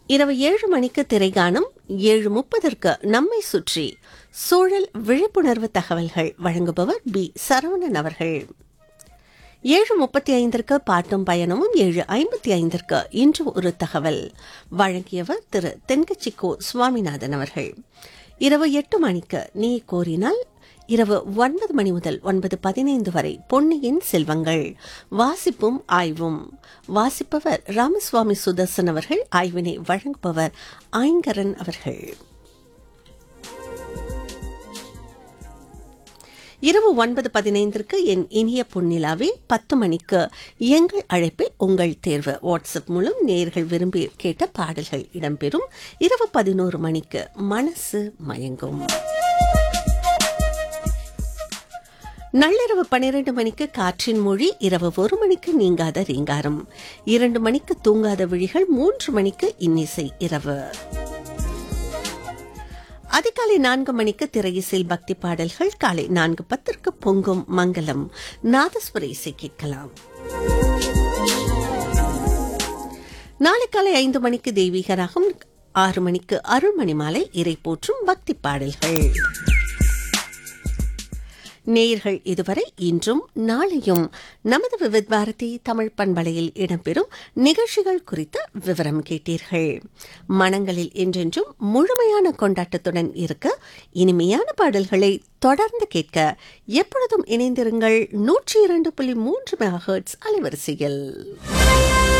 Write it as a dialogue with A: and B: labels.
A: இரவு ஏழு மணிக்கு திரைகாணும் ஏழு முப்பதற்கு நம்மை சுற்றி சூழல் விழிப்புணர்வு தகவல்கள் வழங்குபவர் பி சரவணன் அவர்கள் ஏழு முப்பத்தி ஐந்திற்கு பாட்டும் பயணமும் ஏழு ஐம்பத்தி ஐந்திற்கு இன்று ஒரு தகவல் வழங்கியவர் திரு தென்கட்சிக்கோ சுவாமிநாதன் அவர்கள் இரவு எட்டு மணிக்கு நீ கோரினால் இரவு ஒன்பது மணி முதல் ஒன்பது பதினைந்து வரை பொன்னியின் செல்வங்கள் வாசிப்பும் ஆய்வும் வாசிப்பவர் ராமசுவாமி சுதர்சன் அவர்கள் ஆய்வினை வழங்குபவர் ஐங்கரன் அவர்கள் இரவு ஒன்பது பதினைந்திற்கு என் இனிய பொன்னிலாவே பத்து மணிக்கு எங்கள் அழைப்பில் உங்கள் தேர்வு வாட்ஸ்அப் மூலம் நேர்கள் விரும்பி கேட்ட பாடல்கள் இடம்பெறும் இரவு பதினோரு மணிக்கு மனசு மயங்கும் நள்ளிரவு பன்னிரண்டு மணிக்கு காற்றின் மொழி இரவு ஒரு மணிக்கு நீங்காத ரீங்காரம் இரண்டு மணிக்கு தூங்காத விழிகள் மூன்று மணிக்கு இன்னிசை இரவு அதிகாலை நான்கு மணிக்கு திரையிசையில் பக்தி பாடல்கள் காலை நான்கு பத்திற்கு பொங்கும் மங்களம் நாதஸ்வர இசை கேட்கலாம் நாளை காலை ஐந்து மணிக்கு தெய்வீக ராகம் ஆறு மணிக்கு அருள்மணி மாலை இறை போற்றும் பக்தி பாடல்கள் நேயர்கள் இதுவரை இன்றும் நாளையும் நமது விவித் பாரதி தமிழ் பண்பலையில் இடம்பெறும் நிகழ்ச்சிகள் குறித்த விவரம் கேட்டீர்கள் மனங்களில் என்றென்றும் முழுமையான கொண்டாட்டத்துடன் இருக்க இனிமையான பாடல்களை தொடர்ந்து கேட்க எப்பொழுதும் இணைந்திருங்கள் நூற்றி இரண்டு புள்ளி மூன்று மெகா அலைவரிசையில்